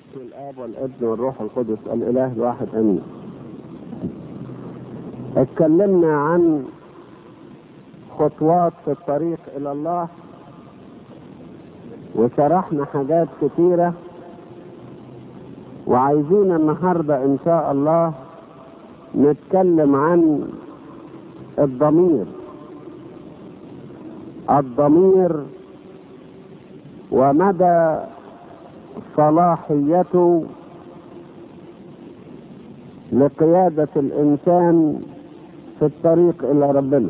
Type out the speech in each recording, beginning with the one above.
الاب والابن والروح القدس الاله الواحد امين اتكلمنا عن خطوات في الطريق الى الله وشرحنا حاجات كتيره وعايزين النهارده ان شاء الله نتكلم عن الضمير الضمير ومدى صلاحيته لقيادة الإنسان في الطريق إلى ربنا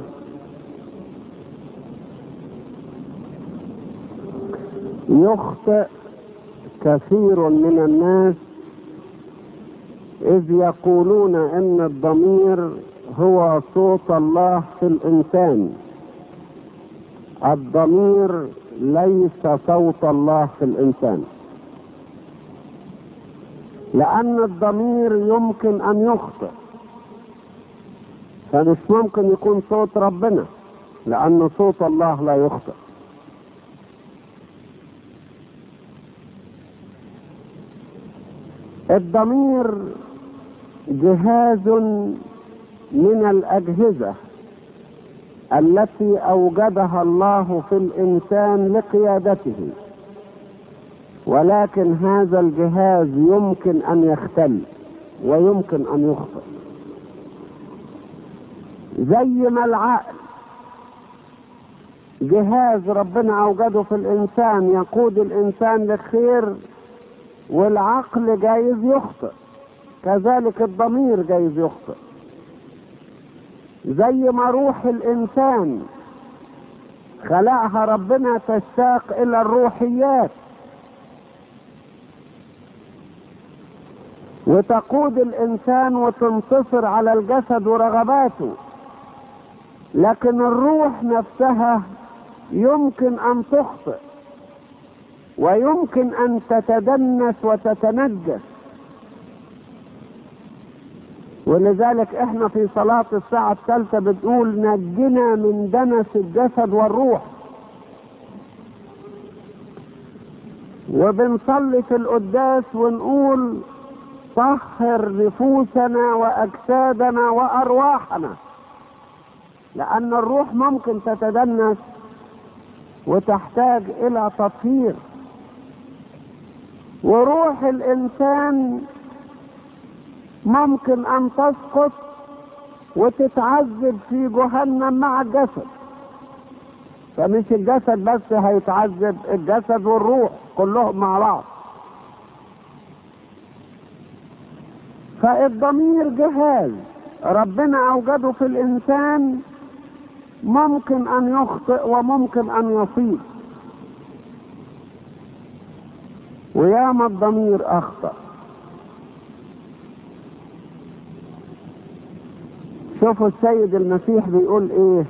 يخطئ كثير من الناس إذ يقولون إن الضمير هو صوت الله في الإنسان الضمير ليس صوت الله في الإنسان لأن الضمير يمكن أن يخطئ فمش ممكن يكون صوت ربنا لأن صوت الله لا يخطئ الضمير جهاز من الأجهزة التي أوجدها الله في الإنسان لقيادته ولكن هذا الجهاز يمكن ان يختل ويمكن ان يخطئ زي ما العقل جهاز ربنا اوجده في الانسان يقود الانسان للخير والعقل جايز يخطئ كذلك الضمير جايز يخطئ زي ما روح الانسان خلقها ربنا تشتاق الى الروحيات وتقود الانسان وتنتصر على الجسد ورغباته لكن الروح نفسها يمكن ان تخطئ ويمكن ان تتدنس وتتنجس ولذلك احنا في صلاة الساعة الثالثة بتقول نجنا من دنس الجسد والروح وبنصلي في القداس ونقول طهر نفوسنا واجسادنا وارواحنا لان الروح ممكن تتدنس وتحتاج الى تطهير وروح الانسان ممكن ان تسقط وتتعذب في جهنم مع الجسد فمش الجسد بس هيتعذب الجسد والروح كلهم مع بعض فالضمير جهاز ربنا اوجده في الانسان ممكن ان يخطئ وممكن ان يصيب وياما الضمير اخطأ شوفوا السيد المسيح بيقول ايه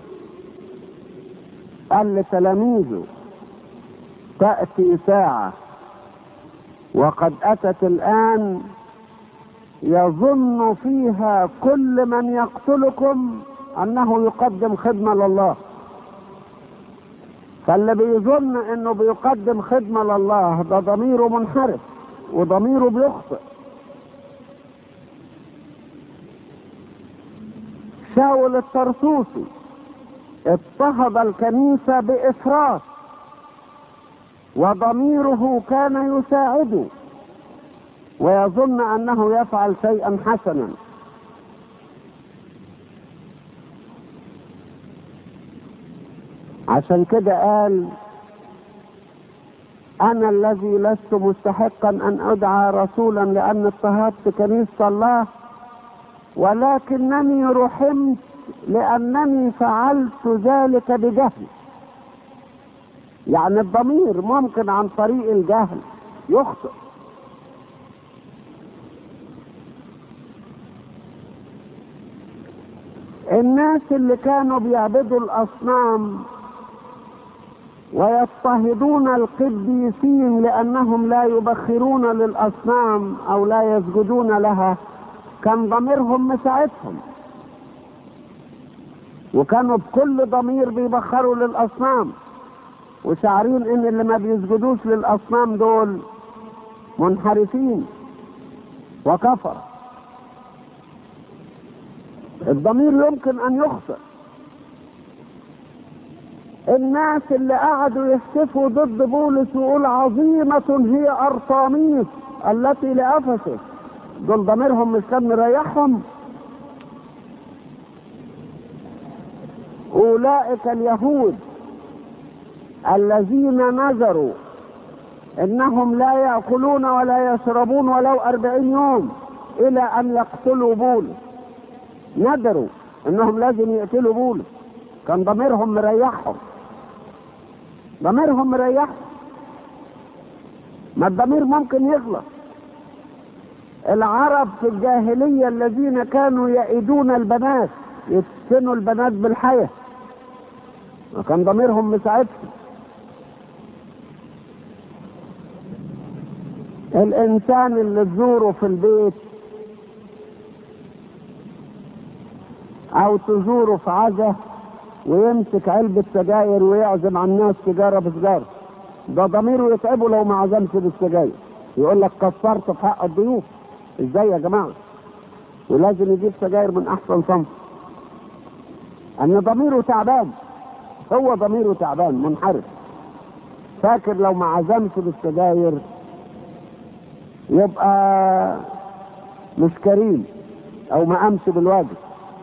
قال لتلاميذه تأتي ساعة وقد أتت الآن يظن فيها كل من يقتلكم انه يقدم خدمة لله فاللي بيظن انه بيقدم خدمة لله ده ضميره منحرف وضميره بيخطئ شاول الطرسوسي اضطهد الكنيسة بإفراط وضميره كان يساعده ويظن انه يفعل شيئا حسنا عشان كده قال انا الذي لست مستحقا ان ادعى رسولا لان اضطهدت كنيسه الله ولكنني رحمت لانني فعلت ذلك بجهل يعني الضمير ممكن عن طريق الجهل يخطئ الناس اللي كانوا بيعبدوا الاصنام ويضطهدون القديسين لانهم لا يبخرون للاصنام او لا يسجدون لها كان ضميرهم مساعدهم وكانوا بكل ضمير بيبخروا للاصنام وشعرين ان اللي ما بيسجدوش للاصنام دول منحرفين وكفر الضمير يمكن ان يخطئ الناس اللي قعدوا يهتفوا ضد بولس ويقول عظيمة هي أرطاميس التي لأفسس دول ضميرهم مش كان مريحهم أولئك اليهود الذين نذروا إنهم لا يأكلون ولا يشربون ولو أربعين يوم إلى أن يقتلوا بولس ندروا إنهم لازم يقتلوا بولس كان ضميرهم مريحهم ضميرهم مريحهم ما الضمير ممكن يغلط العرب في الجاهلية الذين كانوا يئدون البنات يفتنوا البنات بالحياة وكان ضميرهم مساعدهم الإنسان اللي تزوره في البيت أو تزوره في عزة ويمسك علبة سجاير ويعزم على الناس سيجارة بسجارة ده ضميره يتعبه لو ما عزمش بالسجاير يقول لك كسرت في حق الضيوف ازاي يا جماعة ولازم يجيب سجاير من أحسن صنف أن ضميره تعبان هو ضميره تعبان منحرف فاكر لو ما عزمش بالسجاير يبقى مش كريم او ما قامش بالواجب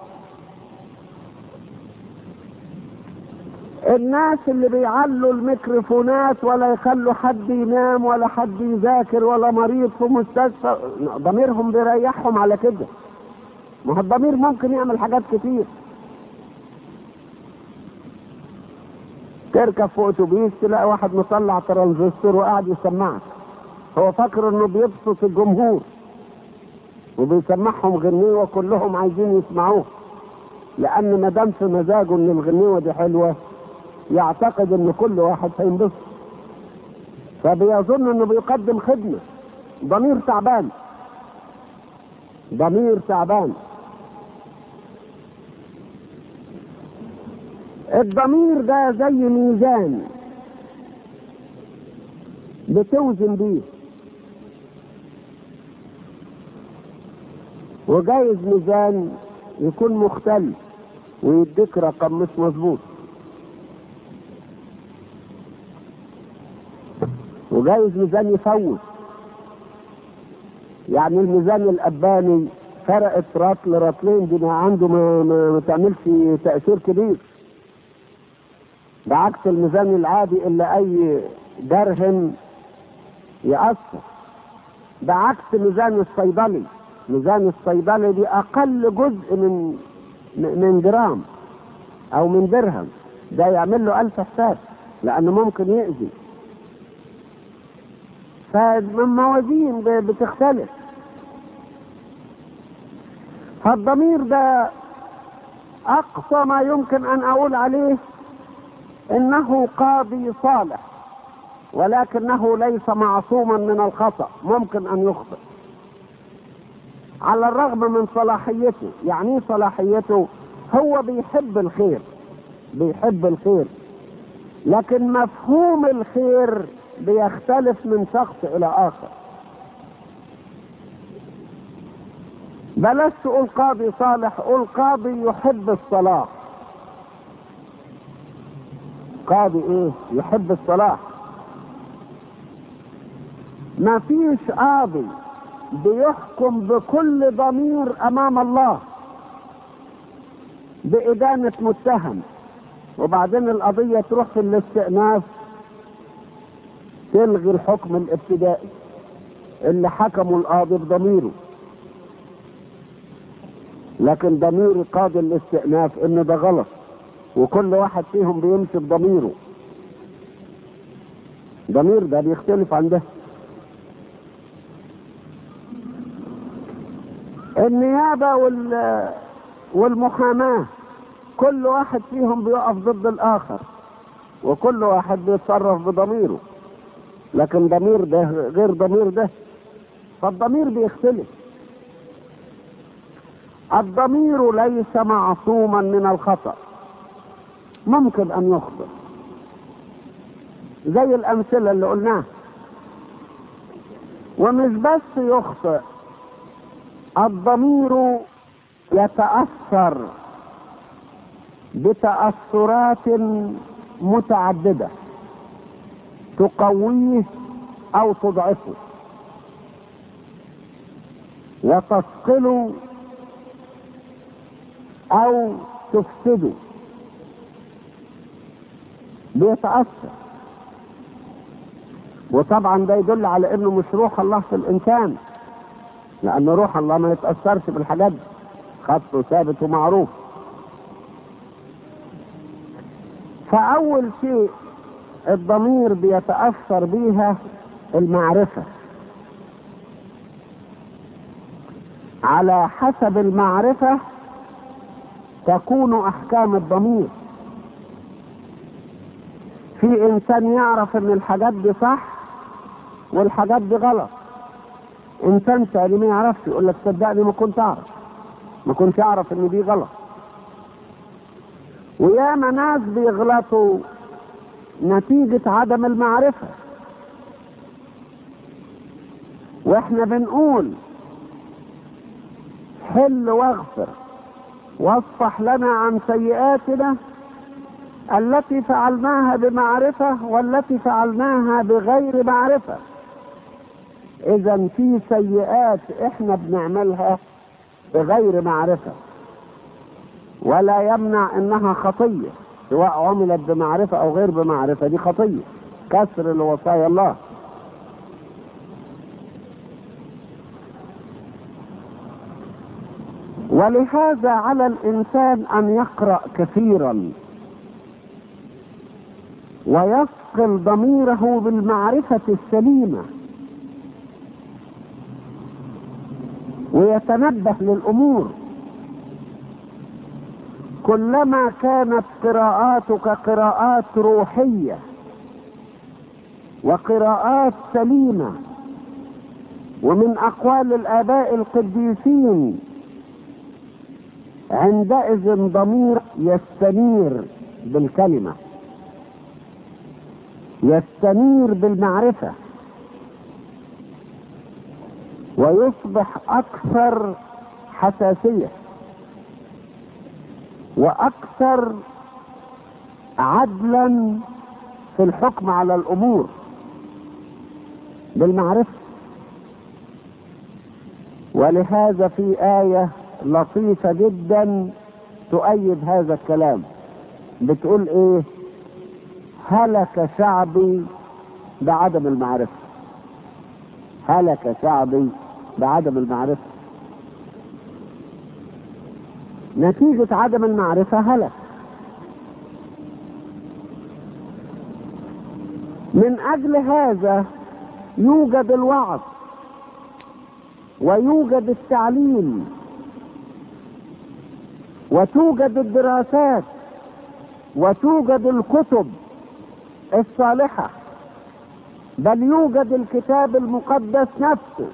الناس اللي بيعلوا الميكروفونات ولا يخلوا حد ينام ولا حد يذاكر ولا مريض في مستشفى ضميرهم بيريحهم على كده ما هو الضمير ممكن يعمل حاجات كتير تركب في اتوبيس تلاقي واحد مطلع ترانزستور وقاعد يسمعك هو فاكر انه بيبسط الجمهور وبيسمعهم غنيوه كلهم عايزين يسمعوه لان ما دام في مزاجه ان الغنيوه دي حلوه يعتقد ان كل واحد هينبسط فبيظن انه بيقدم خدمه ضمير تعبان ضمير تعبان الضمير ده زي ميزان بتوزن بيه وجايز ميزان يكون مختل ويديك رقم مش مظبوط وجايز ميزان يفوت يعني الميزان الأباني فرقت رطل رطلين دي ما عنده ما, ما, ما تعملش تأثير كبير بعكس الميزان العادي اللي أي درهم يأثر بعكس ميزان الصيدلي ميزان الصيدلي دي أقل جزء من من جرام أو من درهم ده يعمل له ألف حساب لأنه ممكن يأذي فالموازين بتختلف فالضمير ده أقصى ما يمكن أن أقول عليه إنه قاضي صالح ولكنه ليس معصوما من الخطأ ممكن أن يخطئ على الرغم من صلاحيته يعني صلاحيته هو بيحب الخير بيحب الخير لكن مفهوم الخير بيختلف من شخص الى اخر بلاش تقول قاضي صالح قول قاضي يحب الصلاح قاضي ايه يحب الصلاح ما فيش قاضي بيحكم بكل ضمير امام الله بإدانة متهم وبعدين القضية تروح في الاستئناف تلغي الحكم الابتدائي اللي حكموا القاضي بضميره لكن ضمير قاضي الاستئناف ان ده غلط وكل واحد فيهم بيمشي بضميره ضمير ده بيختلف عن ده النيابة وال والمحاماة كل واحد فيهم بيقف ضد الآخر وكل واحد بيتصرف بضميره لكن ضمير ده غير ضمير ده فالضمير بيختلف الضمير ليس معصوما من الخطأ ممكن أن يخطئ زي الأمثلة اللي قلناها ومش بس يخطئ الضمير يتأثر بتأثرات متعددة تقويه أو تضعفه وتثقله أو تفسده بيتأثر وطبعا ده يدل على انه مش روح الله في الانسان لان روح الله ما يتأثرش بالحاجات دي خطه ثابت ومعروف فأول شيء الضمير بيتأثر بيها المعرفة على حسب المعرفة تكون أحكام الضمير في إنسان يعرف إن الحاجات دي صح والحاجات دي غلط إنسان تاني ما يعرفش يقول لك صدقني ما كنت أعرف ما كنت أعرف إن دي غلط وياما ناس بيغلطوا نتيجة عدم المعرفة واحنا بنقول حل واغفر واصفح لنا عن سيئاتنا التي فعلناها بمعرفة والتي فعلناها بغير معرفة اذا في سيئات احنا بنعملها بغير معرفة ولا يمنع انها خطية سواء عملت بمعرفة او غير بمعرفة دي خطية كسر لوصايا الله ولهذا على الانسان ان يقرأ كثيرا ويثقل ضميره بالمعرفة السليمة ويتنبه للأمور كلما كانت قراءاتك قراءات روحية وقراءات سليمة ومن أقوال الآباء القديسين عندئذ ضمير يستنير بالكلمة يستنير بالمعرفة ويصبح أكثر حساسية وأكثر عدلا في الحكم على الأمور بالمعرفة ولهذا في آية لطيفة جدا تؤيد هذا الكلام بتقول ايه هلك شعبي بعدم المعرفة هلك شعبي بعدم المعرفة نتيجة عدم المعرفة هلك من أجل هذا يوجد الوعظ ويوجد التعليم وتوجد الدراسات وتوجد الكتب الصالحة بل يوجد الكتاب المقدس نفسه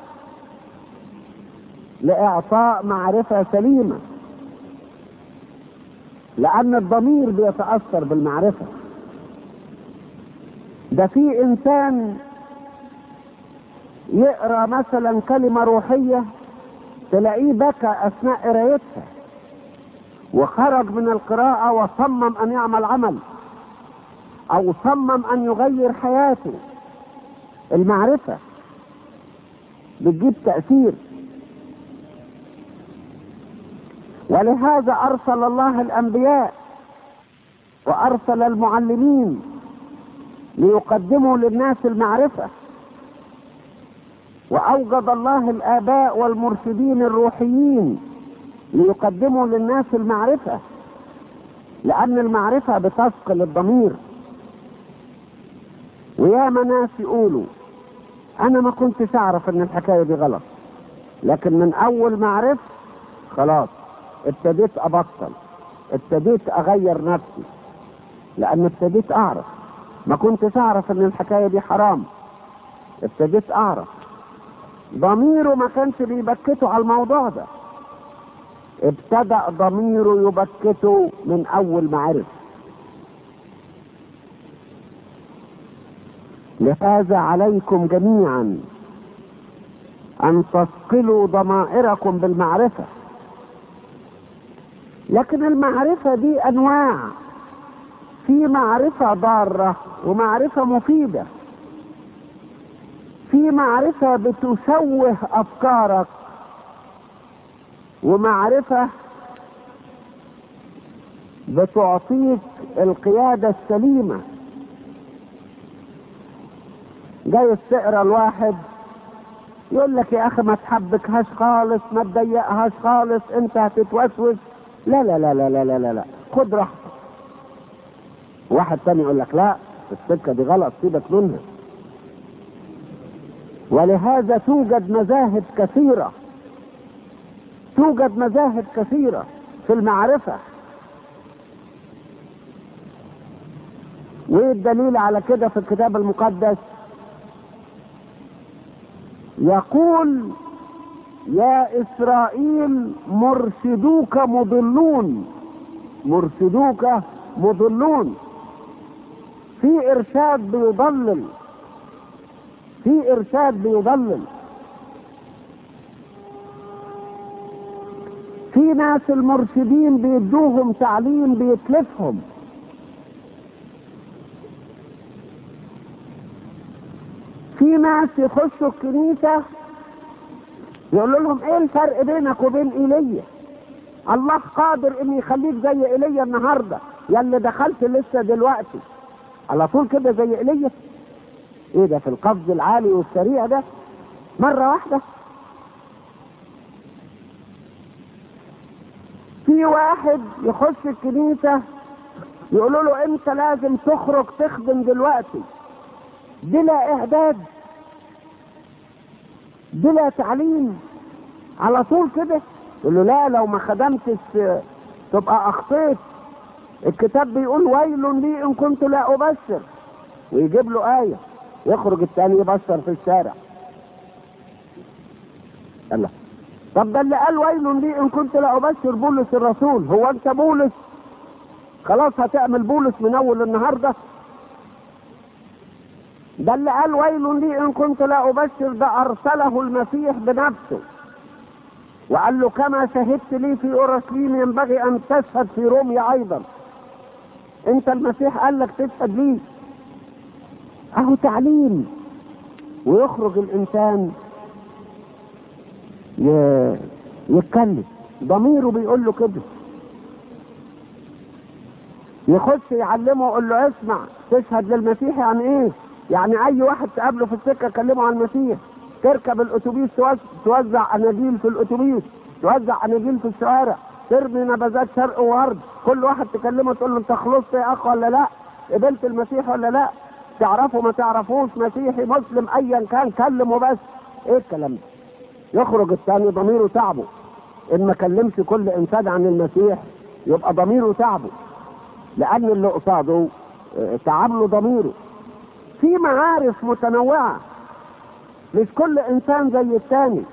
لإعطاء معرفة سليمة لأن الضمير بيتأثر بالمعرفة ده في إنسان يقرأ مثلا كلمة روحية تلاقيه بكى أثناء قرايتها وخرج من القراءة وصمم أن يعمل عمل أو صمم أن يغير حياته المعرفة بتجيب تأثير ولهذا أرسل الله الأنبياء وأرسل المعلمين ليقدموا للناس المعرفة وأوجد الله الآباء والمرشدين الروحيين ليقدموا للناس المعرفة لأن المعرفة بتثقل الضمير وياما ناس يقولوا أنا ما كنتش أعرف إن الحكاية دي غلط لكن من أول ما عرفت خلاص ابتديت أبطل ابتديت أغير نفسي لأن ابتديت أعرف ما كنتش أعرف إن الحكاية دي حرام ابتديت أعرف ضميره ما كانش بيبكته على الموضوع ده ابتدأ ضميره يبكته من أول ما عرف لهذا عليكم جميعا ان تثقلوا ضمائركم بالمعرفة لكن المعرفة دي انواع في معرفة ضارة ومعرفة مفيدة في معرفة بتشوه افكارك ومعرفة بتعطيك القيادة السليمة جاي تقرا الواحد يقول لك يا اخي ما تحبكهاش خالص ما تضيقهاش خالص انت هتتوسوس لا لا لا لا لا لا لا, لا. خد راحتك واحد تاني يقول لك لا السكه دي غلط سيبك منها ولهذا توجد مذاهب كثيره توجد مذاهب كثيره في المعرفه وايه الدليل على كده في الكتاب المقدس يقول يا اسرائيل مرشدوك مضلون مرشدوك مضلون في ارشاد بيضلل في ارشاد بيضلل في ناس المرشدين بيدوهم تعليم بيتلفهم في ناس يخشوا الكنيسة يقولوا لهم ايه الفرق بينك وبين ايليا الله قادر ان يخليك زي ايليا النهارده يا اللي دخلت لسه دلوقتي على طول كده زي ايليا ايه ده في القفز العالي والسريع ده مرة واحدة في واحد يخش الكنيسة يقولوا له انت لازم تخرج تخدم دلوقتي بلا اعداد بلا تعليم على طول كده يقول له لا لو ما خدمتش تبقى اخطيت الكتاب بيقول ويل لي ان كنت لا ابشر ويجيب له ايه يخرج الثاني يبشر في الشارع الله طب ده اللي قال ويل لي ان كنت لا ابشر بولس الرسول هو انت بولس خلاص هتعمل بولس من اول النهارده ده اللي قال ويل لي ان كنت لا ابشر ده ارسله المسيح بنفسه وقال له كما شهدت لي في اورشليم ينبغي ان تشهد في روميا ايضا انت المسيح قال لك تشهد لي اهو تعليم ويخرج الانسان ي- يتكلم ضميره بيقول له كده يخش يعلمه يقول له اسمع تشهد للمسيح يعني ايه يعني اي واحد تقابله في السكه كلمه عن المسيح تركب الاتوبيس توز- توزع اناجيل في الاتوبيس توزع اناجيل في الشوارع ترمي نبذات شرق وغرب كل واحد تكلمه تقول له انت خلصت يا اخ ولا لا قبلت المسيح ولا لا تعرفه ما تعرفوش مسيحي مسلم ايا كان كلمه بس ايه الكلام ده يخرج الثاني ضميره تعبه ان ما كلمش كل انسان عن المسيح يبقى ضميره تعبه لان اللي قصاده اه، تعب له ضميره في معارف متنوعه مش كل انسان زي الثاني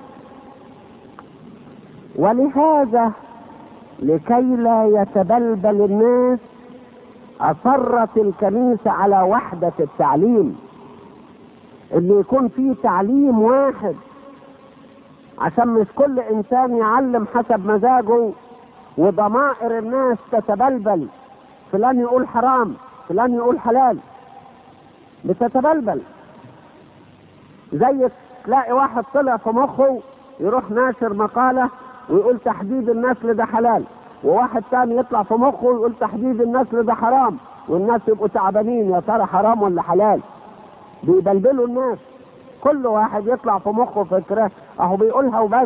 ولهذا لكي لا يتبلبل الناس اصرت الكنيسه على وحده التعليم ان يكون في تعليم واحد عشان مش كل انسان يعلم حسب مزاجه وضمائر الناس تتبلبل فلان يقول حرام فلان يقول حلال بتتبلبل زي تلاقي واحد طلع في مخه يروح ناشر مقالة ويقول تحديد النسل ده حلال وواحد تاني يطلع في مخه ويقول تحديد النسل ده حرام والناس يبقوا تعبانين يا ترى حرام ولا حلال بيبلبلوا الناس كل واحد يطلع في مخه فكرة اهو بيقولها وبس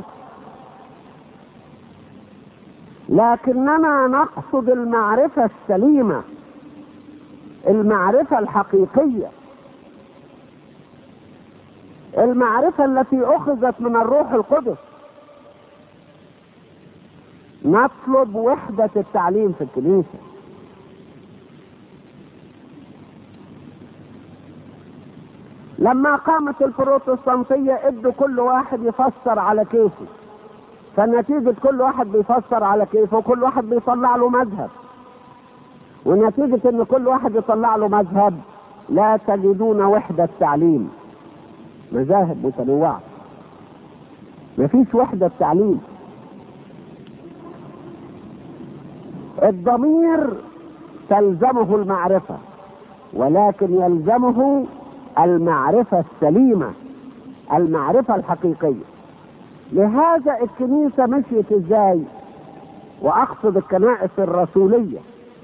لكننا نقصد المعرفة السليمة المعرفة الحقيقية المعرفة التي أخذت من الروح القدس نطلب وحدة التعليم في الكنيسة لما قامت البروتستانتية ادوا كل واحد يفسر على كيفه فنتيجة كل واحد بيفسر على كيفه كل واحد بيطلع له مذهب ونتيجة ان كل واحد يطلع له مذهب لا تجدون وحدة تعليم مذاهب متنوعة مفيش وحدة تعليم الضمير تلزمه المعرفة ولكن يلزمه المعرفة السليمة المعرفة الحقيقية لهذا الكنيسة مشيت ازاي واقصد الكنائس الرسولية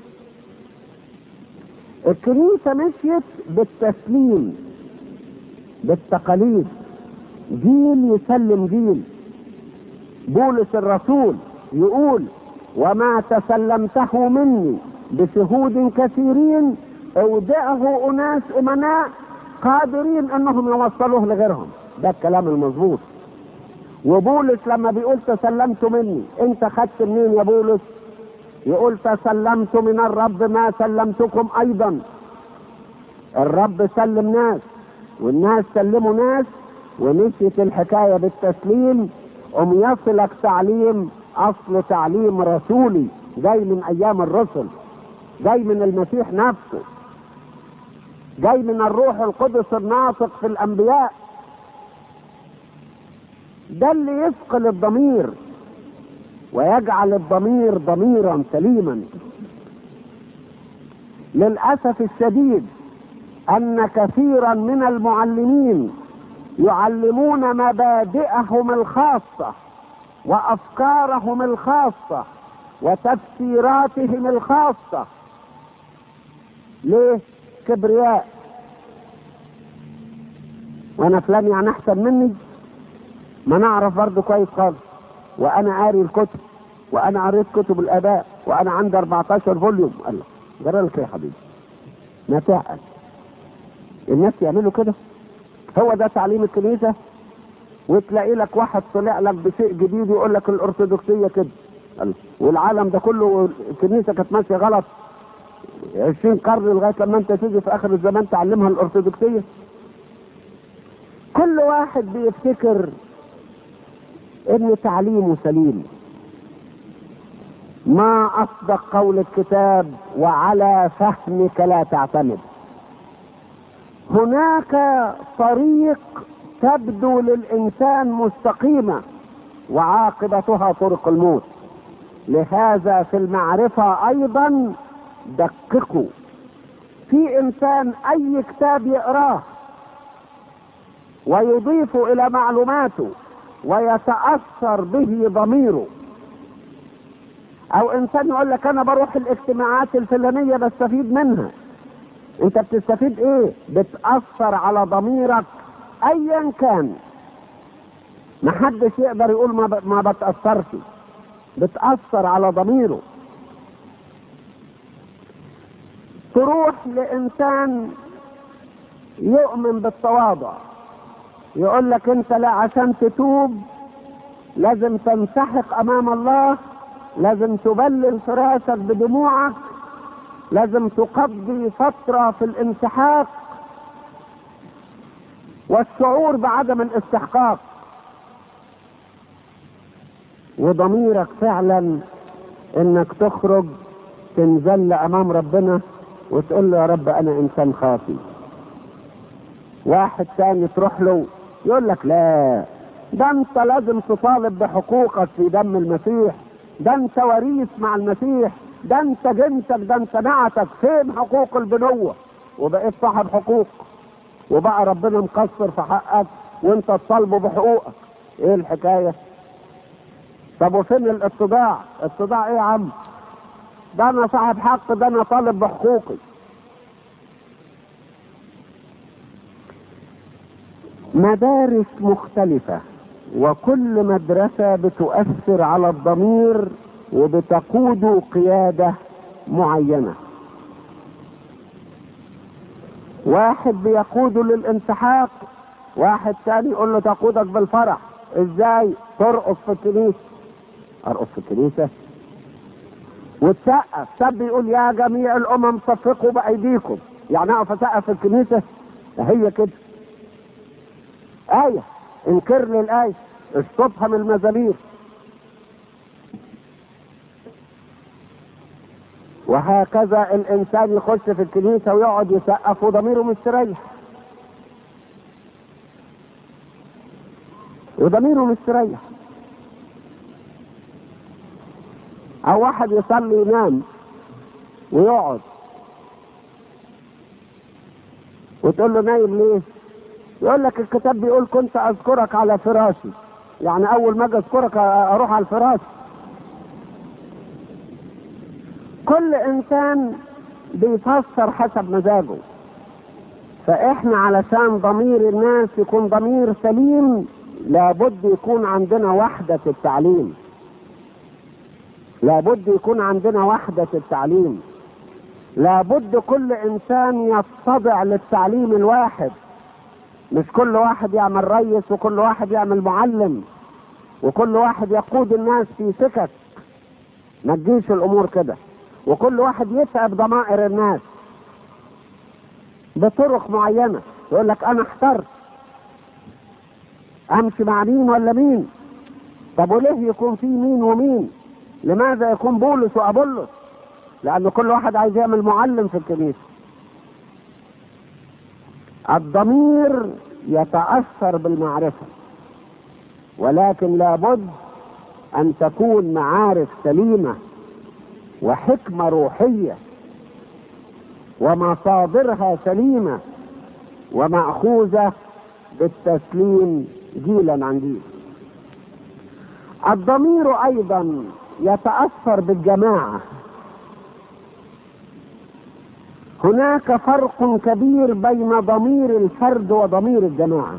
الكنيسة مشيت بالتسليم بالتقاليد جيل يسلم جيل بولس الرسول يقول وما تسلمته مني بشهود كثيرين اودعه اناس امناء قادرين انهم يوصلوه لغيرهم ده الكلام المظبوط وبولس لما بيقول تسلمت مني انت خدت منين يا بولس يقول تسلمت من الرب ما سلمتكم ايضا الرب سلم ناس والناس سلموا ناس ومشيت الحكايه بالتسليم ام يصلك تعليم اصل تعليم رسولي جاي من ايام الرسل جاي من المسيح نفسه جاي من الروح القدس الناطق في الانبياء ده اللي يثقل الضمير ويجعل الضمير ضميرا سليما للاسف الشديد ان كثيرا من المعلمين يعلمون مبادئهم الخاصه وافكارهم الخاصه وتفسيراتهم الخاصه ليه كبرياء وانا فلان يعني احسن مني ما نعرف برضه كويس خالص وانا قاري الكتب وانا قريت كتب الاباء وانا عندي 14 فوليوم الله جرى لك يا حبيبي ما تعقل الناس يعملوا كده هو ده تعليم الكنيسه وتلاقي لك واحد طلع لك بشيء جديد يقول لك الارثوذكسيه كده الله. والعالم ده كله الكنيسه كانت ماشيه غلط 20 قرن لغايه لما انت تيجي في اخر الزمان تعلمها الارثوذكسيه كل واحد بيفتكر ان تعليمه سليم ما اصدق قول الكتاب وعلى فهمك لا تعتمد هناك طريق تبدو للانسان مستقيمه وعاقبتها طرق الموت لهذا في المعرفه ايضا دققوا في انسان اي كتاب يقراه ويضيف الى معلوماته ويتاثر به ضميره او انسان يقول لك انا بروح الاجتماعات الفلانيه بستفيد منها انت بتستفيد ايه بتاثر على ضميرك ايا كان محدش يقدر يقول ما, ب... ما بتاثرش بتاثر على ضميره تروح لانسان يؤمن بالتواضع يقول لك انت لا عشان تتوب لازم تنسحق امام الله لازم تبلل فراسك بدموعك لازم تقضي فترة في الانسحاق والشعور بعدم الاستحقاق وضميرك فعلا انك تخرج تنزل امام ربنا وتقول له يا رب انا انسان خاطي واحد تاني تروح له يقول لك لا ده انت لازم تطالب بحقوقك في دم المسيح ده انت وريث مع المسيح ده انت جنسك ده انت نعتك فين حقوق البنوة وبقيت صاحب حقوق وبقى ربنا مقصر في حقك وانت تطالبه بحقوقك ايه الحكاية طب وفين الاتضاع اتضاع ايه يا عم ده انا صاحب حق ده انا طالب بحقوقي مدارس مختلفة وكل مدرسة بتؤثر على الضمير وبتقود قيادة معينة واحد بيقوده للانسحاق واحد تاني يقول له تقودك بالفرح ازاي ترقص في الكنيسة ارقص في الكنيسة وتسقف سب يقول يا جميع الامم صفقوا بايديكم يعني اقف اسقف في الكنيسة هي كده آية انكر لي الآية اشطبها من المزامير وهكذا الإنسان يخش في الكنيسة ويقعد يسقف وضميره مستريح وضميره مستريح او واحد يصلي ينام ويقعد وتقول له نايم ليه يقول لك الكتاب بيقول كنت اذكرك على فراشي يعني اول ما اجي اذكرك اروح على الفراش كل انسان بيفسر حسب مزاجه فاحنا علشان ضمير الناس يكون ضمير سليم لابد يكون عندنا وحدة التعليم لابد يكون عندنا وحدة التعليم لابد كل انسان يتضع للتعليم الواحد مش كل واحد يعمل ريس وكل واحد يعمل معلم وكل واحد يقود الناس في سكك ما تجيش الامور كده وكل واحد يتعب ضمائر الناس بطرق معينه يقول لك انا احترت امشي مع مين ولا مين طب وليه يكون في مين ومين لماذا يكون بولس وابولس لان كل واحد عايز يعمل معلم في الكنيسه الضمير يتاثر بالمعرفه ولكن لابد ان تكون معارف سليمه وحكمه روحيه ومصادرها سليمه وماخوذه بالتسليم جيلا عن جيل الضمير ايضا يتاثر بالجماعه هناك فرق كبير بين ضمير الفرد وضمير الجماعه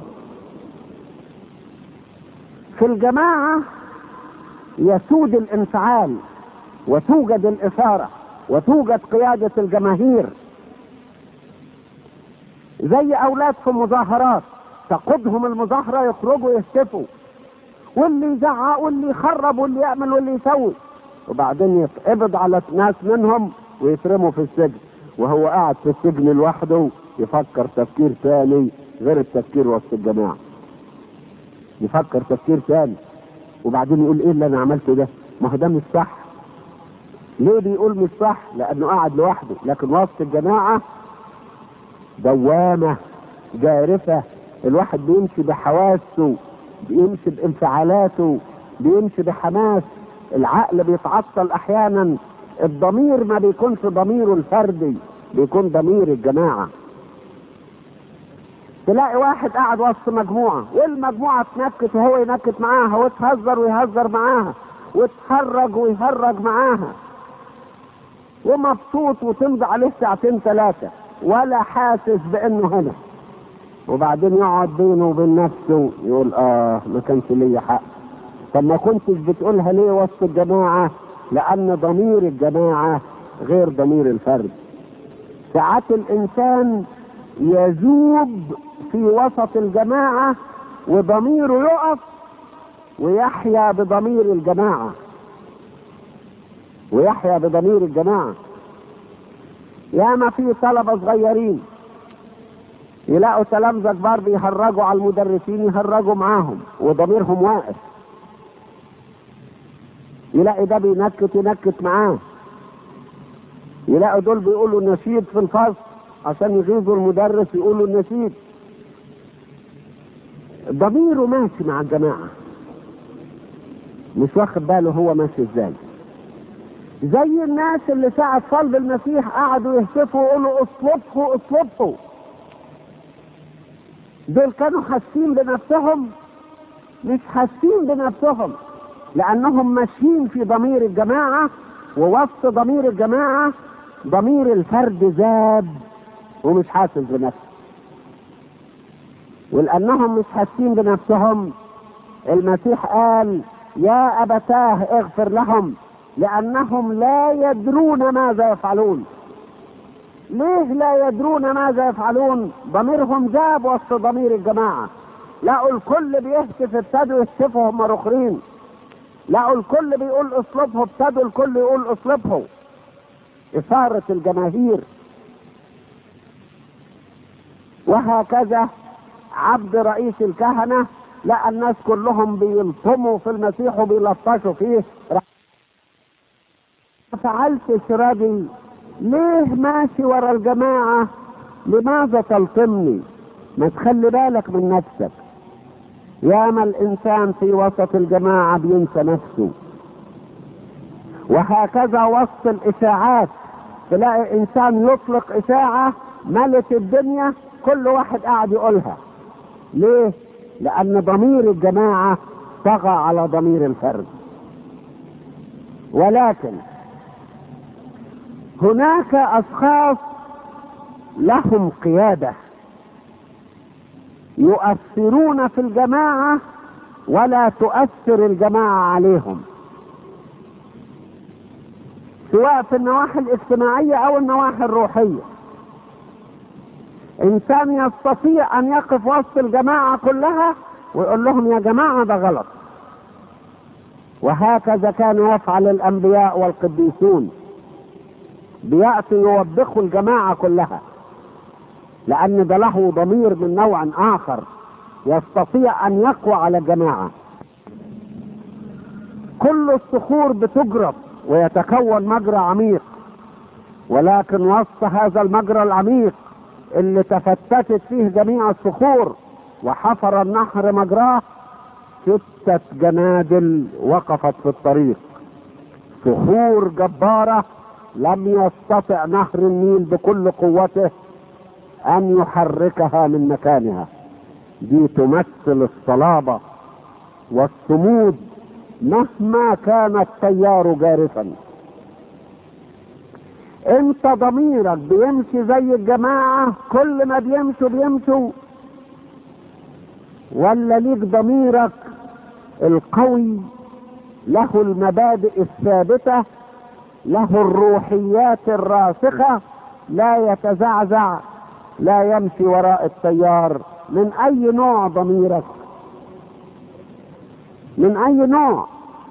في الجماعه يسود الانفعال وتوجد الاثاره وتوجد قياده الجماهير زي اولاد في مظاهرات تقودهم المظاهره يخرجوا يهتفوا واللي يزعق واللي يخرب واللي يعمل واللي يسوي وبعدين يتقبض على ناس منهم ويترموا في السجن وهو قاعد في السجن لوحده يفكر تفكير ثاني غير التفكير وسط الجماعه يفكر تفكير ثاني وبعدين يقول ايه اللي انا عملته ده ما هو ده مش صح ليه بيقول مش صح لانه قاعد لوحده لكن وسط الجماعه دوامه جارفه الواحد بيمشي بحواسه بيمشي بانفعالاته بيمشي بحماس العقل بيتعطل احيانا الضمير ما بيكونش ضميره الفردي بيكون ضمير الجماعه تلاقي واحد قاعد وسط مجموعه والمجموعه تنكت وهو ينكت معاها وتهزر ويهزر معاها وتهرج ويهرج معاها ومبسوط وتمضي عليه ساعتين ثلاثه ولا حاسس بانه هنا وبعدين يقعد بينه وبين نفسه يقول اه ما كانش ليا حق طب ما كنتش بتقولها ليه وسط الجماعه لان ضمير الجماعه غير ضمير الفرد ساعات الانسان يذوب في وسط الجماعه وضميره يقف ويحيا بضمير الجماعه ويحيا بضمير الجماعه ياما في طلبه صغيرين يلاقوا تلامذة كبار بيهرجوا على المدرسين يهرجوا معاهم وضميرهم واقف يلاقي ده بينكت ينكت معاه يلاقوا دول بيقولوا نشيد في الفصل عشان يغيظوا المدرس يقولوا النشيد ضميره ماشي مع الجماعة مش واخد باله هو ماشي ازاي زي الناس اللي ساعة صلب المسيح قعدوا يهتفوا ويقولوا اصلبه اصلبه دول كانوا حاسين بنفسهم مش حاسين بنفسهم لانهم ماشيين في ضمير الجماعه ووسط ضمير الجماعه ضمير الفرد زاد ومش حاسس بنفسه ولانهم مش حاسين بنفسهم المسيح قال يا ابتاه اغفر لهم لانهم لا يدرون ماذا يفعلون ليه لا يدرون ماذا يفعلون ضميرهم جاب وسط ضمير الجماعة لقوا الكل بيهتف ابتدوا يهتفوا هم الاخرين لقوا الكل بيقول اصلبه ابتدوا الكل يقول اصلبه إثارة الجماهير وهكذا عبد رئيس الكهنة لقى الناس كلهم بيلطموا في المسيح وبيلطشوا فيه فعلت شرابي ليه ماشي ورا الجماعة لماذا تلطمني ما تخلي بالك من نفسك ياما الانسان في وسط الجماعة بينسى نفسه وهكذا وسط الاشاعات تلاقي انسان يطلق اشاعة ملت الدنيا كل واحد قاعد يقولها ليه لان ضمير الجماعة طغى على ضمير الفرد ولكن هناك اشخاص لهم قياده يؤثرون في الجماعه ولا تؤثر الجماعه عليهم سواء في النواحي الاجتماعيه او النواحي الروحيه انسان يستطيع ان يقف وسط الجماعه كلها ويقول لهم يا جماعه ده غلط وهكذا كان يفعل الانبياء والقديسون بيأتوا يوبخوا الجماعة كلها لأن ده له ضمير من نوع آخر يستطيع أن يقوى على الجماعة كل الصخور بتجرف ويتكون مجرى عميق ولكن وسط هذا المجرى العميق اللي تفتتت فيه جميع الصخور وحفر النهر مجراه ستة جنادل وقفت في الطريق صخور جبارة لم يستطع نهر النيل بكل قوته ان يحركها من مكانها دي تمثل الصلابة والصمود مهما كان التيار جارفا انت ضميرك بيمشي زي الجماعة كل ما بيمشوا بيمشوا ولا ليك ضميرك القوي له المبادئ الثابته له الروحيات الراسخة لا يتزعزع لا يمشي وراء التيار من أي نوع ضميرك من أي نوع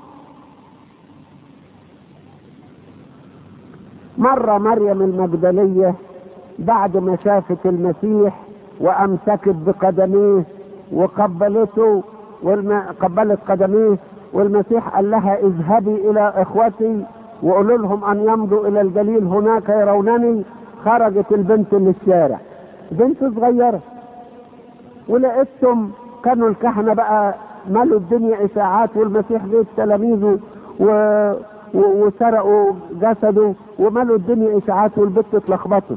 مرة مريم المجدلية بعد ما شافت المسيح وأمسكت بقدميه وقبلته قبلت قدميه والمسيح قال لها اذهبي إلى إخوتي وقولوا لهم ان يمضوا الى الجليل هناك يرونني خرجت البنت للشارع بنت صغيرة ولقيتهم كانوا الكهنة بقى ملوا الدنيا اشاعات والمسيح جه تلاميذه و... و... وسرقوا جسده وملوا الدنيا اشاعات والبنت اتلخبطت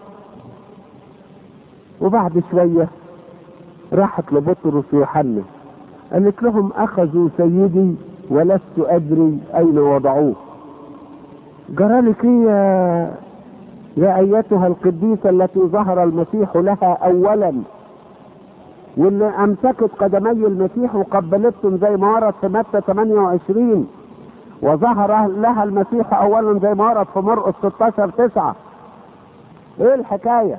وبعد شوية راحت لبطرس ويوحنا قالت لهم اخذوا سيدي ولست ادري اين وضعوه جرالك ايه يا يا ايتها القديسة التي ظهر المسيح لها اولا واللي امسكت قدمي المسيح وقبلتهم زي ما ورد في متى 28 وظهر لها المسيح اولا زي ما ورد في مرقس 16 9 ايه الحكاية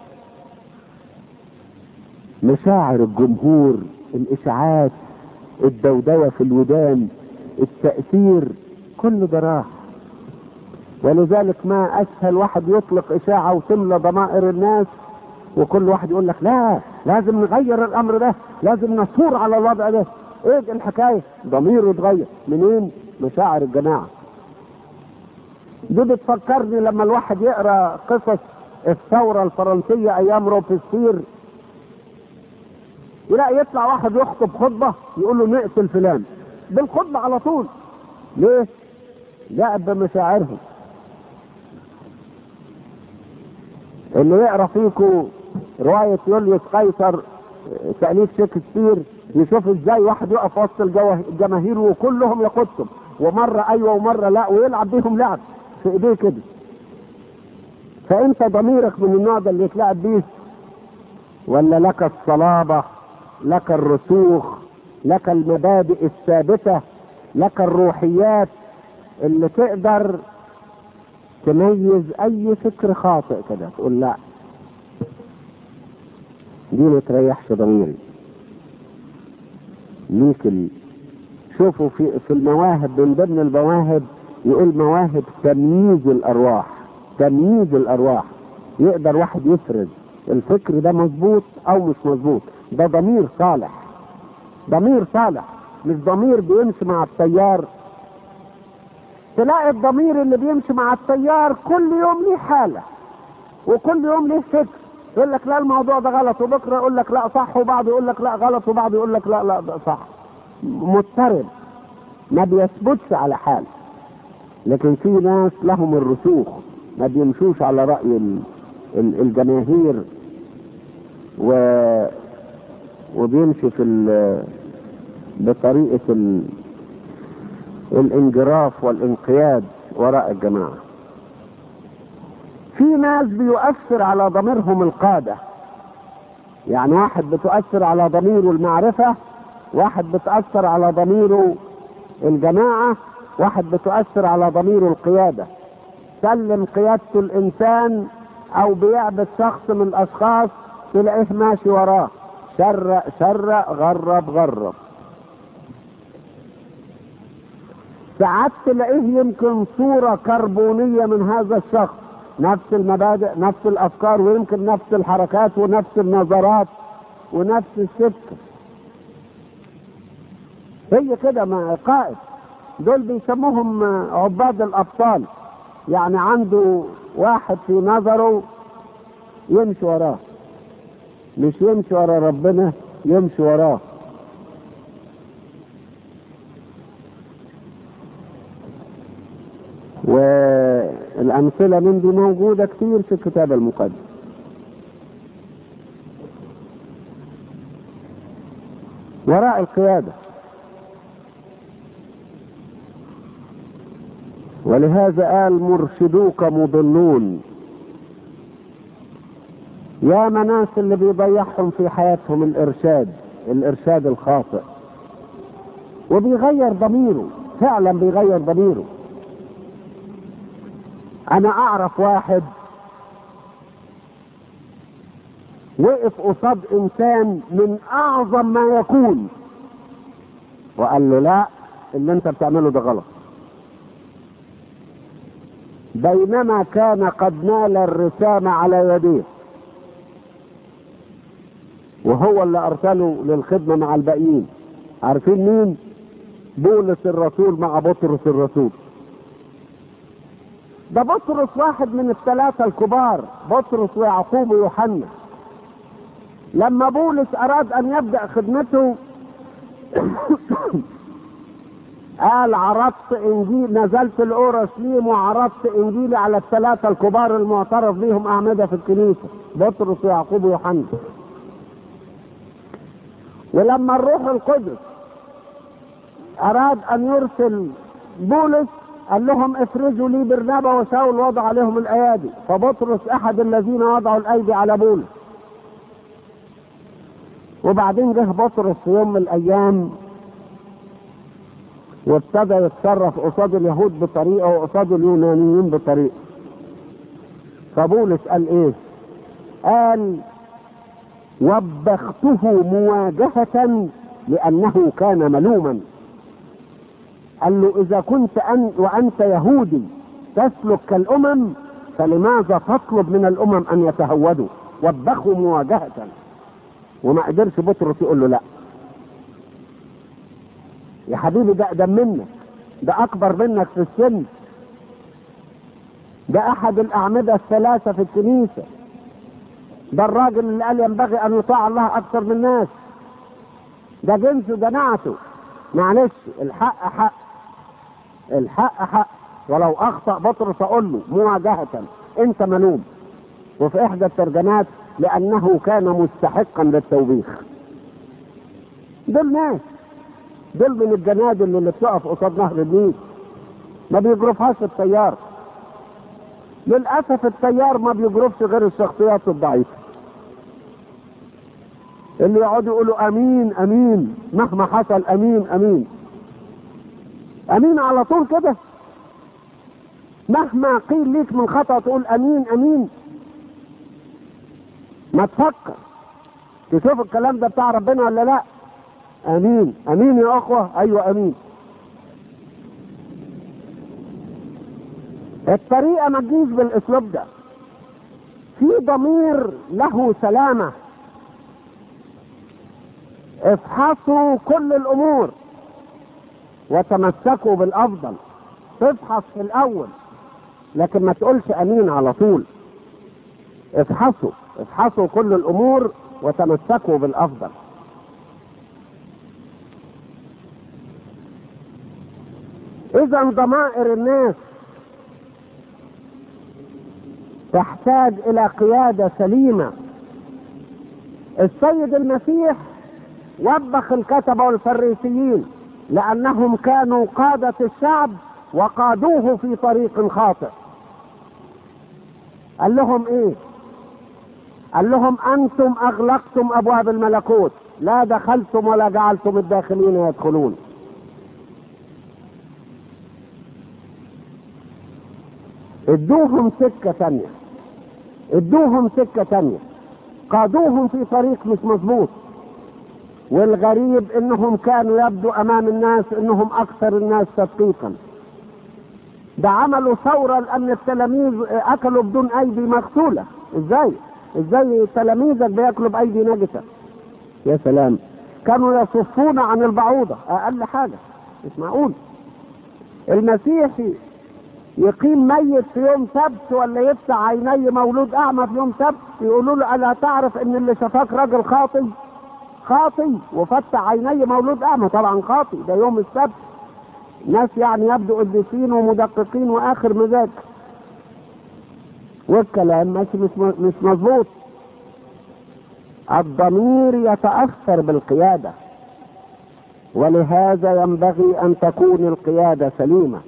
مشاعر الجمهور الاشاعات الدودوة في الودان التأثير كل ده راح ولذلك ما اسهل واحد يطلق اشاعة وتملى ضمائر الناس وكل واحد يقول لك لا لازم نغير الامر ده لازم نثور على الوضع ده ايه الحكاية ضميره اتغير منين مشاعر الجماعة دي بتفكرني لما الواحد يقرا قصص الثورة الفرنسية ايام روبسفير يلاقي يطلع واحد يخطب خطبة يقول له نقتل فلان بالخطبة على طول ليه؟ لعب بمشاعرهم اللي يقرا فيكم رواية يوليوس قيصر تأليف شكسبير يشوف ازاي واحد يقف وسط الجماهير وكلهم يقودهم ومرة ايوه ومرة لا ويلعب بيهم لعب في ايديه كده فانت ضميرك من النوع ده اللي يتلعب بيه ولا لك الصلابة لك الرسوخ لك المبادئ الثابتة لك الروحيات اللي تقدر تميز اي فكر خاطئ كده تقول لا دي ما تريحش ضميري ليك ال... شوفوا في في المواهب من ضمن المواهب يقول مواهب تمييز الارواح تمييز الارواح يقدر واحد يفرز الفكر ده مظبوط او مش مظبوط ده ضمير صالح ضمير صالح مش ضمير بيمشي مع التيار تلاقي الضمير اللي بيمشي مع التيار كل يوم ليه حالة وكل يوم ليه فكر يقول لك لا الموضوع ده غلط وبكره يقول لك لا صح وبعض يقول لك لا غلط وبعض يقول لك لا لا ده صح مضطرب ما بيثبتش على حال لكن في ناس لهم الرسوخ ما بيمشوش على رأي ال- ال- الجماهير و وبيمشي في ال- بطريقة ال... الانجراف والانقياد وراء الجماعة في ناس بيؤثر على ضميرهم القادة يعني واحد بتؤثر على ضميره المعرفة واحد بتأثر على ضميره الجماعة واحد بتؤثر على ضميره القيادة سلم قيادته الإنسان أو بيعبد شخص من الأشخاص تلاقيه ماشي وراه شرق شرق غرب غرب ساعات تلاقيه يمكن صورة كربونية من هذا الشخص نفس المبادئ نفس الأفكار ويمكن نفس الحركات ونفس النظرات ونفس السكة هي كده مع قائد دول بيسموهم عباد الأبطال يعني عنده واحد في نظره يمشي وراه مش يمشي ورا ربنا يمشي وراه والأمثلة من دي موجودة كتير في الكتاب المقدس وراء القيادة ولهذا قال مرشدوك مضلون يا مناس اللي بيضيعهم في حياتهم الإرشاد الإرشاد الخاطئ وبيغير ضميره فعلا بيغير ضميره انا اعرف واحد وقف قصاد انسان من اعظم ما يكون وقال له لا اللي انت بتعمله ده غلط بينما كان قد نال الرسامة على يديه وهو اللي ارسله للخدمة مع الباقيين عارفين مين بولس الرسول مع بطرس الرسول ده بطرس واحد من الثلاثة الكبار بطرس ويعقوب ويوحنا لما بولس أراد أن يبدأ خدمته قال عرضت إنجيل نزلت الأورشليم وعرضت إنجيلي على الثلاثة الكبار المعترف بهم أعمدة في الكنيسة بطرس ويعقوب ويوحنا ولما الروح القدس أراد أن يرسل بولس قال لهم افرزوا لي برنابا وشاول وضع عليهم الايادي فبطرس احد الذين وضعوا الايدي على بولس وبعدين جه بطرس في يوم من الايام وابتدى يتصرف قصاد اليهود بطريقه وقصاد اليونانيين بطريقه فبولس قال ايه قال وبخته مواجهة لأنه كان ملوما قال له إذا كنت أن وأنت يهودي تسلك كالأمم فلماذا تطلب من الأمم أن يتهودوا وبخوا مواجهة وما قدرش بطرس يقول له لا يا حبيبي ده أقدم منك ده أكبر منك في السن ده أحد الأعمدة الثلاثة في الكنيسة ده الراجل اللي قال ينبغي أن يطاع الله أكثر من الناس ده جنسه ده نعته معلش الحق حق الحق حق ولو اخطا بطرس اقول له مواجهه انت ملوم وفي احدى الترجمات لانه كان مستحقا للتوبيخ دول ناس دول من الجنادل اللي بتقف قصاد نهر النيل ما بيجرفهاش التيار للاسف التيار ما بيجرفش غير الشخصيات الضعيفه اللي يقعدوا يقولوا امين امين مهما حصل امين امين امين على طول كده مهما قيل ليك من خطأ تقول امين امين ما تفكر تشوف الكلام ده بتاع ربنا ولا لا امين امين يا اخوة ايوه امين الطريقة ما تجيش بالاسلوب ده في ضمير له سلامة افحصوا كل الامور وتمسكوا بالافضل تفحص في الاول لكن ما تقولش امين على طول افحصوا افحصوا كل الامور وتمسكوا بالافضل اذا ضمائر الناس تحتاج الى قياده سليمه السيد المسيح وبخ الكتبه والفريسيين لانهم كانوا قاده الشعب وقادوه في طريق خاطئ قال لهم ايه قال لهم انتم اغلقتم ابواب الملكوت لا دخلتم ولا جعلتم الداخلين يدخلون ادوهم سكة تانية ادوهم سكة تانية قادوهم في طريق مش مظبوط والغريب انهم كانوا يبدو امام الناس انهم اكثر الناس تدقيقا ده عملوا ثورة لان التلاميذ اكلوا بدون ايدي مغسولة ازاي ازاي تلاميذك بياكلوا بايدي نجسة يا سلام كانوا يصفون عن البعوضة اقل حاجة مش معقول المسيحي يقيم ميت في يوم سبت ولا يفتح عيني مولود اعمى في يوم سبت يقولوا له الا تعرف ان اللي شفاك راجل خاطي خاطي وفتح عيني مولود اعمى طبعا خاطي ده يوم السبت ناس يعني يبدو قديسين ومدققين واخر مزاج والكلام ماشي مش مش مظبوط الضمير يتاثر بالقياده ولهذا ينبغي ان تكون القياده سليمه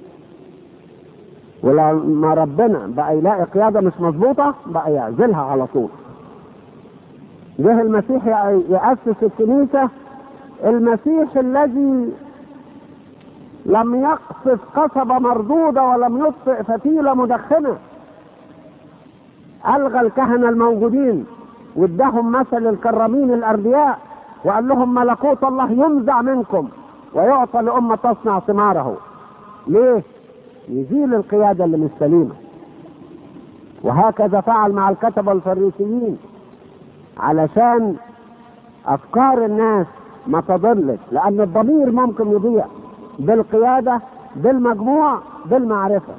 ولما ربنا بقى يلاقي قياده مش مظبوطه بقى يعزلها على طول جه المسيح يأسس الكنيسة المسيح الذي لم يقصف قصبة مردودة ولم يطفئ فتيلة مدخنة ألغى الكهنة الموجودين وادهم مثل الكرامين الأردياء وقال لهم ملكوت الله ينزع منكم ويعطى لأمة تصنع ثماره ليه؟ يزيل القيادة اللي مش سليمة وهكذا فعل مع الكتبة الفريسيين علشان افكار الناس ما تضلش لان الضمير ممكن يضيع بالقيادة بالمجموع بالمعرفة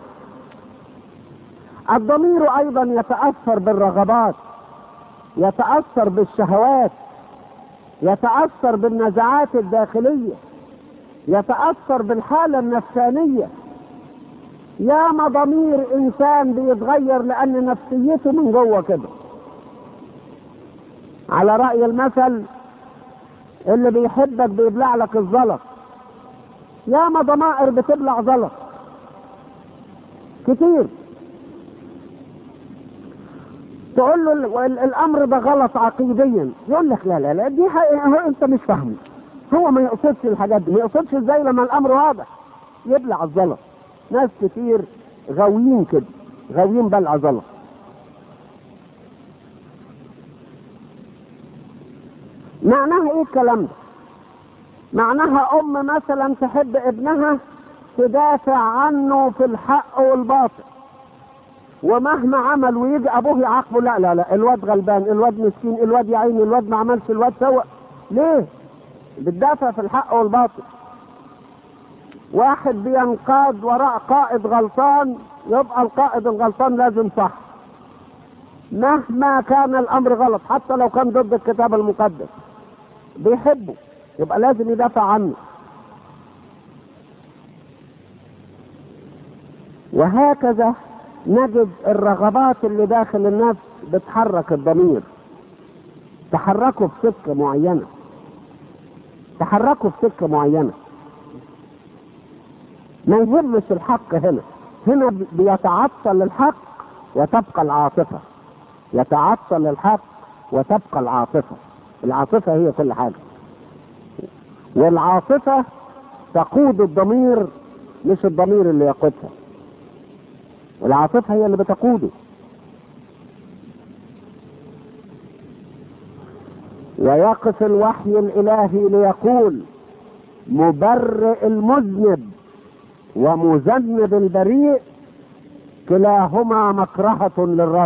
الضمير ايضا يتأثر بالرغبات يتأثر بالشهوات يتأثر بالنزعات الداخلية يتأثر بالحالة النفسانية ياما ضمير انسان بيتغير لان نفسيته من جوه كده على رأي المثل اللي بيحبك بيبلع لك الزلط ياما ضمائر بتبلع زلط كتير تقول له الامر ده غلط عقيديا يقول لك لا لا لا دي حقيقة انت مش فاهمه هو ما يقصدش الحاجات دي ما يقصدش ازاي لما الامر واضح يبلع الزلط ناس كتير غاويين كده غاويين بلع زلط معناها ايه الكلام ده معناها ام مثلا تحب ابنها تدافع عنه في الحق والباطل ومهما عمل ويجي ابوه يعاقبه لا لا لا الواد غلبان الواد مسكين الواد يا عيني الواد ما عملش الواد سوى ليه بتدافع في الحق والباطل واحد بينقاد وراء قائد غلطان يبقى القائد الغلطان لازم صح مهما كان الامر غلط حتى لو كان ضد الكتاب المقدس بيحبه يبقى لازم يدافع عنه وهكذا نجد الرغبات اللي داخل النفس بتحرك الضمير تحركه في سكه معينه تحركه في سكه معينه ما يهمش الحق هنا هنا بيتعطل الحق وتبقى العاطفه يتعطل الحق وتبقى العاطفه العاطفه هي كل حاجه والعاطفه تقود الضمير مش الضمير اللي يقودها العاطفه هي اللي بتقوده ويقف الوحي الالهي ليقول مبرئ المذنب ومذنب البريء كلاهما مكرهة للرب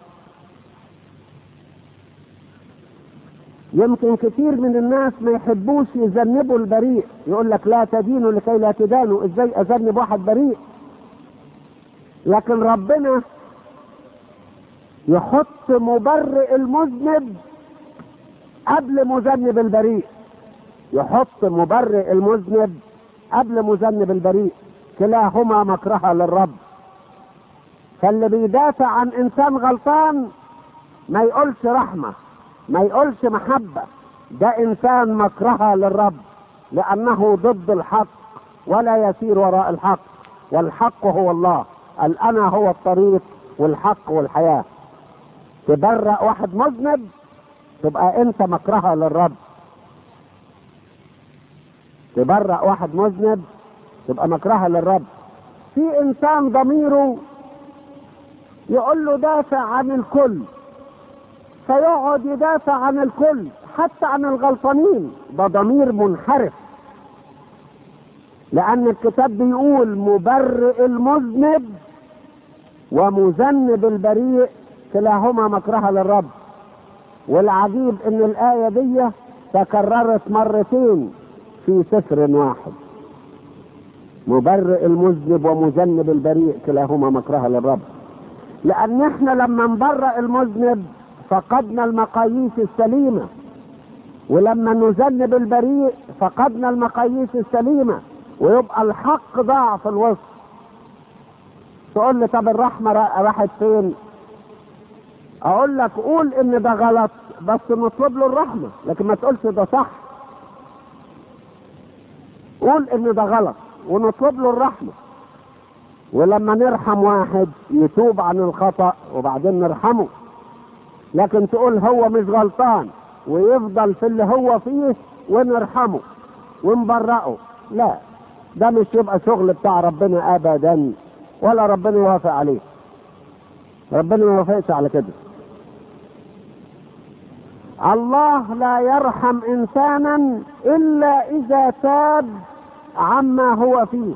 يمكن كثير من الناس ما يحبوش يذنبوا البريء يقول لك لا تدينوا لكي لا تدانوا ازاي اذنب واحد بريء لكن ربنا يحط مبرئ المذنب قبل مذنب البريء يحط مبرئ المذنب قبل مذنب البريء كلاهما مكرهة للرب فاللي بيدافع عن انسان غلطان ما يقولش رحمة ما يقولش محبة ده انسان مكرهة للرب لانه ضد الحق ولا يسير وراء الحق والحق هو الله الانا هو الطريق والحق والحياة تبرأ واحد مذنب تبقى انت مكرهة للرب تبرأ واحد مذنب تبقى مكرهة للرب في انسان ضميره يقول له دافع عن الكل فيقعد يدافع عن الكل حتى عن الغلطانين ده ضمير منحرف لان الكتاب بيقول مبرئ المذنب ومذنب البريء كلاهما مكرهة للرب والعجيب ان الايه دي تكررت مرتين في سفر واحد مبرئ المذنب ومذنب البريء كلاهما مكرهة للرب لان احنا لما نبرئ المذنب فقدنا المقاييس السليمة ولما نذنب البريء فقدنا المقاييس السليمة ويبقى الحق ضاع في الوسط تقول لي طب الرحمة راحت فين اقول لك قول ان ده غلط بس نطلب له الرحمة لكن ما تقولش ده صح قول ان ده غلط ونطلب له الرحمة ولما نرحم واحد يتوب عن الخطأ وبعدين نرحمه لكن تقول هو مش غلطان ويفضل في اللي هو فيه ونرحمه ونبرئه لا ده مش يبقى شغل بتاع ربنا ابدا ولا ربنا يوافق عليه ربنا ما يوافقش على كده الله لا يرحم انسانا الا اذا تاب عما هو فيه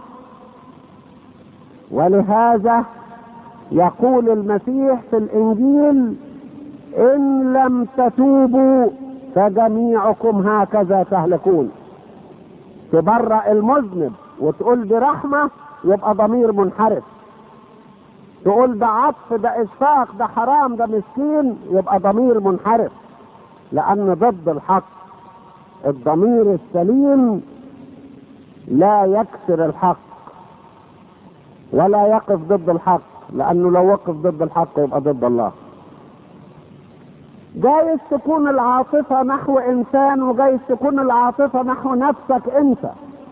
ولهذا يقول المسيح في الانجيل ان لم تتوبوا فجميعكم هكذا تهلكون تبرأ المذنب وتقول دي رحمة يبقى ضمير منحرف تقول ده عطف ده اشفاق ده حرام ده مسكين يبقى ضمير منحرف لان ضد الحق الضمير السليم لا يكسر الحق ولا يقف ضد الحق لانه لو وقف ضد الحق يبقى ضد الله جايز تكون العاطفة نحو انسان وجايز تكون العاطفة نحو نفسك انت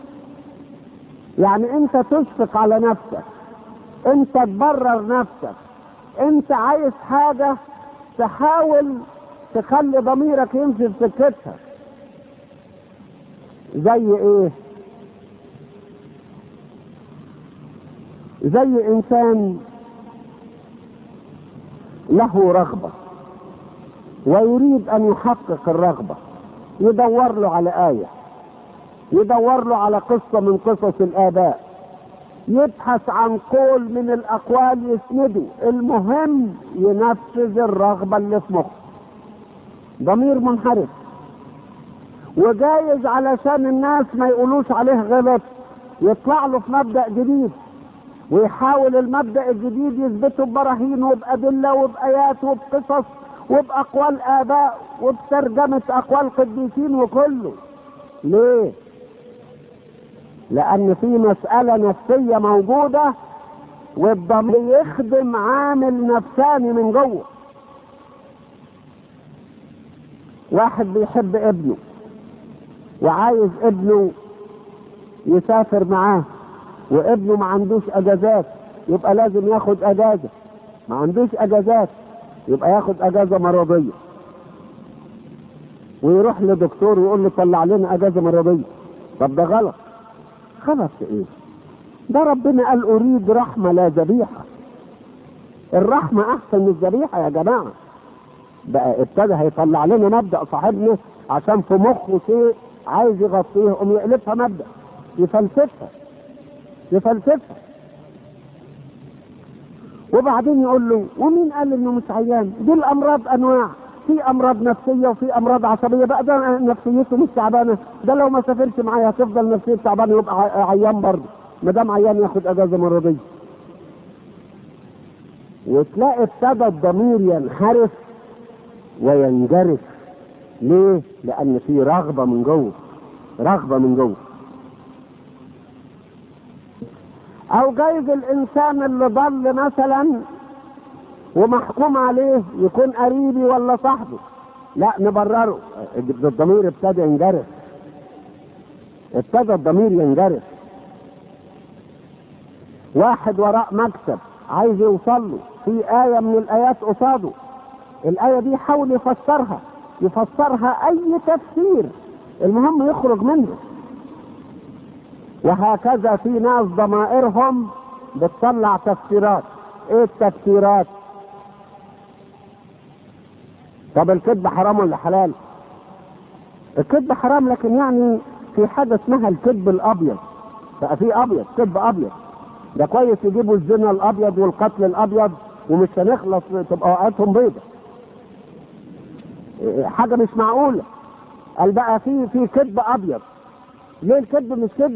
يعني انت تشفق على نفسك انت تبرر نفسك انت عايز حاجة تحاول تخلي ضميرك يمشي في سكتها زي ايه زي انسان له رغبة ويريد ان يحقق الرغبة يدور له على آية يدور له على قصة من قصص الآباء يبحث عن قول من الأقوال يسنده المهم ينفذ الرغبة اللي في مخه ضمير منحرف وجايز علشان الناس ما يقولوش عليه غلط يطلع له في مبدأ جديد ويحاول المبدأ الجديد يثبته ببراهين وبأدلة وبآيات وبقصص وبأقوال آباء وبترجمة أقوال قديسين وكله ليه؟ لأن في مسألة نفسية موجودة والضمير يخدم عامل نفساني من جوه واحد بيحب ابنه وعايز ابنه يسافر معاه وابنه ما عندوش اجازات يبقى لازم ياخد اجازه ما عندوش اجازات يبقى ياخد اجازه مرضيه ويروح لدكتور ويقول له طلع لنا اجازه مرضيه طب ده غلط غلط في ايه ده ربنا قال اريد رحمه لا ذبيحه الرحمه احسن من الذبيحه يا جماعه بقى ابتدى هيطلع لنا مبدا صاحبنا عشان في مخه شيء عايز يغطيه يقوم يقلبها مبدا يفلسفها يفلسفها وبعدين يقول له ومين قال انه مش عيان دي الامراض انواع في امراض نفسيه وفي امراض عصبيه بقى ده نفسيته مش تعبانه ده لو ما سافرش معايا هتفضل نفسيته تعبانه يبقى عيان برضه ما دام عيان ياخد اجازه مرضيه وتلاقي ابتدى الضمير ينحرف وينجرف ليه؟ لأن في رغبة من جوه رغبة من جوه أو جايز الإنسان اللي ضل مثلا ومحكوم عليه يكون قريبي ولا صاحبي لا نبرره الضمير ابتدى ينجرف ابتدى الضمير ينجرف واحد وراء مكتب عايز يوصل له في آية من الآيات قصاده الآية دي حاول يفسرها يفسرها أي تفسير المهم يخرج منه وهكذا في ناس ضمائرهم بتطلع تفسيرات ايه التفسيرات طب الكذب حرام ولا حلال الكذب حرام لكن يعني في حاجة اسمها الكذب الأبيض بقى في أبيض كذب أبيض ده كويس يجيبوا الزنا الأبيض والقتل الأبيض ومش هنخلص تبقى اوقاتهم بيضة حاجة مش معقولة قال بقى في في كذب أبيض ليه الكذب مش كذب؟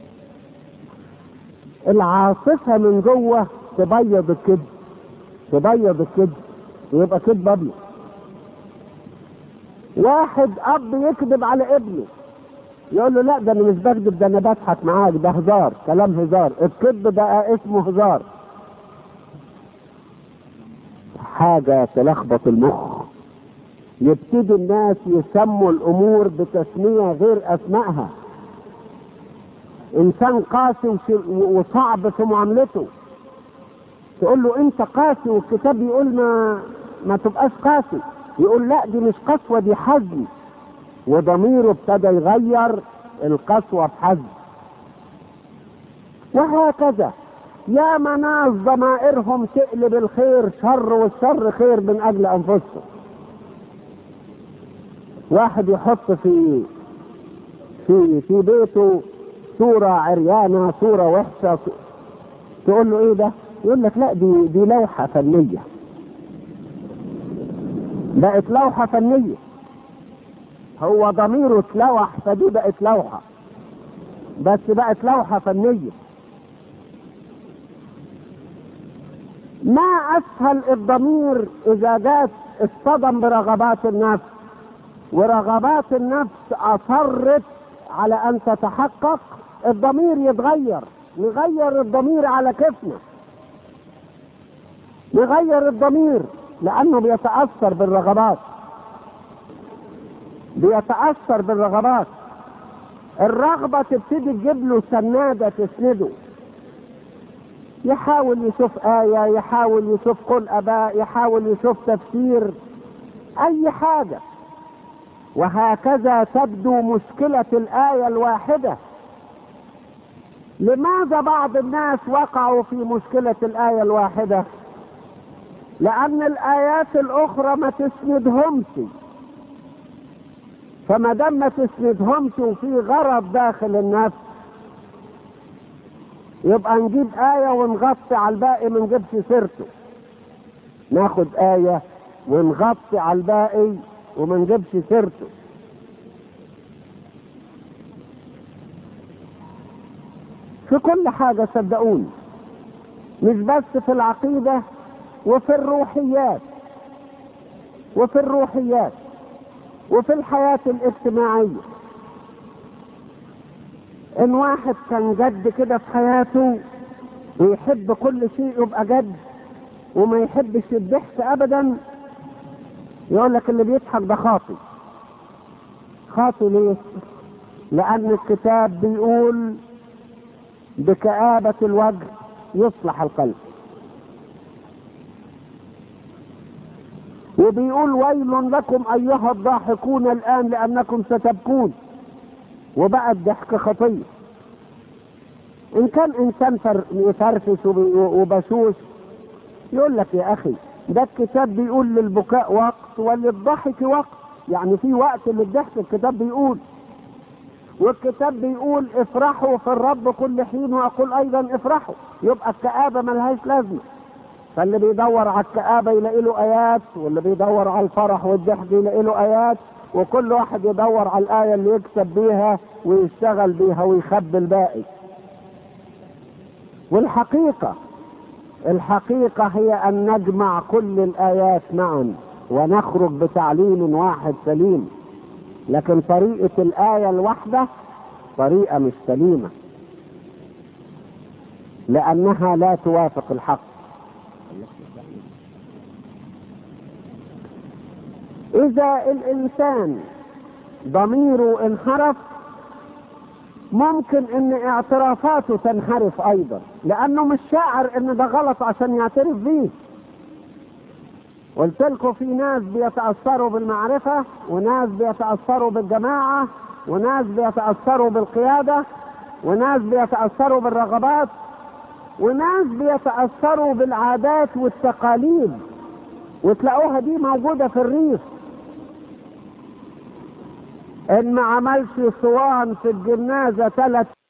العاصفة من جوه تبيض الكذب تبيض الكذب ويبقى كذب أبيض واحد اب يكذب على ابنه يقول له لا ده انا مش بكذب ده انا بضحك معاك ده هزار كلام هزار الكذب بقى اسمه هزار حاجة تلخبط المخ يبتدي الناس يسموا الامور بتسمية غير اسمائها انسان قاسي وصعب في معاملته تقول له انت قاسي والكتاب يقول ما ما تبقاش قاسي يقول لا دي مش قسوة دي حزم وضميره ابتدى يغير القسوة بحزم وهكذا يا ناس ضمائرهم تقلب الخير شر والشر خير من اجل انفسهم واحد يحط في في في بيته صورة عريانة صورة وحشة تقول له ايه ده يقول لك لا دي دي لوحة فنية بقت لوحة فنية هو ضميره اتلوح فدي بقت لوحة بس بقت لوحة فنية ما اسهل الضمير اذا جات اصطدم برغبات النفس ورغبات النفس اصرت على ان تتحقق الضمير يتغير نغير الضمير على كيفنا نغير الضمير لانه بيتاثر بالرغبات بيتاثر بالرغبات الرغبه تبتدي تجيب له سناده تسنده يحاول يشوف آية يحاول يشوف قول أباء يحاول يشوف تفسير أي حاجة وهكذا تبدو مشكلة الآية الواحدة لماذا بعض الناس وقعوا في مشكلة الآية الواحدة لأن الآيات الأخرى ما تسندهمش فما دام ما تسندهمش وفي غرض داخل النفس يبقى نجيب آية ونغطي على الباقي ما نجيبش سيرته ناخد آية ونغطي على الباقي وما نجيبش سيرته في كل حاجة صدقوني مش بس في العقيدة وفي الروحيات وفي الروحيات وفي الحياة الاجتماعية ان واحد كان جد كده في حياته ويحب كل شيء يبقى جد وما يحبش الضحك ابدا يقول لك اللي بيضحك ده خاطي خاطي ليه لان الكتاب بيقول بكآبة الوجه يصلح القلب وبيقول ويل لكم ايها الضاحكون الان لانكم ستبكون وبقى الضحك خطيه ان كان انسان يفرفش وبشوش يقول لك يا اخي ده الكتاب بيقول للبكاء وقت وللضحك وقت يعني في وقت للضحك الكتاب بيقول والكتاب بيقول افرحوا في الرب كل حين واقول ايضا افرحوا يبقى الكآبة ملهاش لازمة فاللي بيدور على الكآبة يلاقي له ايات واللي بيدور على الفرح والضحك يلاقي له ايات وكل واحد يدور على الآية اللي يكسب بيها ويشتغل بيها ويخبي الباقي والحقيقة الحقيقة هي أن نجمع كل الآيات معا ونخرج بتعليم واحد سليم لكن طريقة الآية الواحدة طريقة مش سليمة لأنها لا توافق الحق إذا الإنسان ضميره انحرف ممكن ان اعترافاته تنحرف ايضا لانه مش شاعر ان ده غلط عشان يعترف بيه قلت لكم في ناس بيتاثروا بالمعرفه وناس بيتاثروا بالجماعه وناس بيتاثروا بالقياده وناس بيتاثروا بالرغبات وناس بيتاثروا بالعادات والتقاليد وتلاقوها دي موجوده في الريف ان ما عملش صوان في الجنازه ثلاث